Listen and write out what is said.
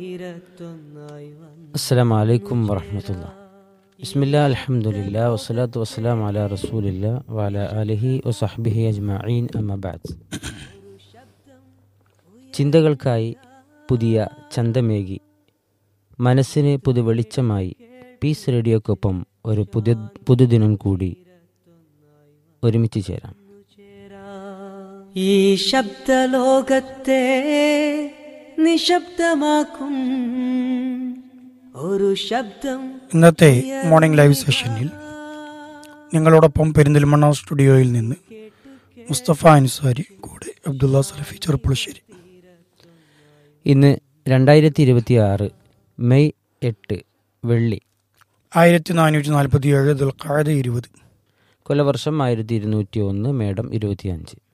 അസ്സാം വലൈക്കും വറഹമത്തുള്ള ബിസ്മില്ല അലഹമുല്ല വസ്സലാത്തു വസ്സലാം അല റസൂലില്ല വാല അലഹി വസഹബിഹി അജ്മഈൻ അമ്മബാദ് ചിന്തകൾക്കായി പുതിയ ചന്തമേകി മനസ്സിന് പുതു വെളിച്ചമായി പീസ് റേഡിയോക്കൊപ്പം ഒരു പുതിയ പുതുദിനം കൂടി ഒരുമിച്ച് ചേരാം ഈ ശബ്ദലോകത്തെ നിശബ്ദമാക്കും ഒരു ശബ്ദം ഇന്നത്തെ മോർണിംഗ് ലൈവ് സെഷനിൽ നിങ്ങളോടൊപ്പം പെരിന്തൽമണ്ണ സ്റ്റുഡിയോയിൽ നിന്ന് മുസ്തഫ അൻസാരി കൂടെ അബ്ദുള്ള സലഫി ചെറുപ്പുളശ്ശേരി ഇന്ന് രണ്ടായിരത്തി ഇരുപത്തി ആറ് മെയ് എട്ട് വെള്ളി ആയിരത്തി നാനൂറ്റി നാൽപ്പത്തി ഏഴ് ദുൽഖാദ ഇരുപത് കൊലവർഷം ആയിരത്തി ഇരുന്നൂറ്റി ഒന്ന് മേടം ഇരുപത്തിയഞ്ച്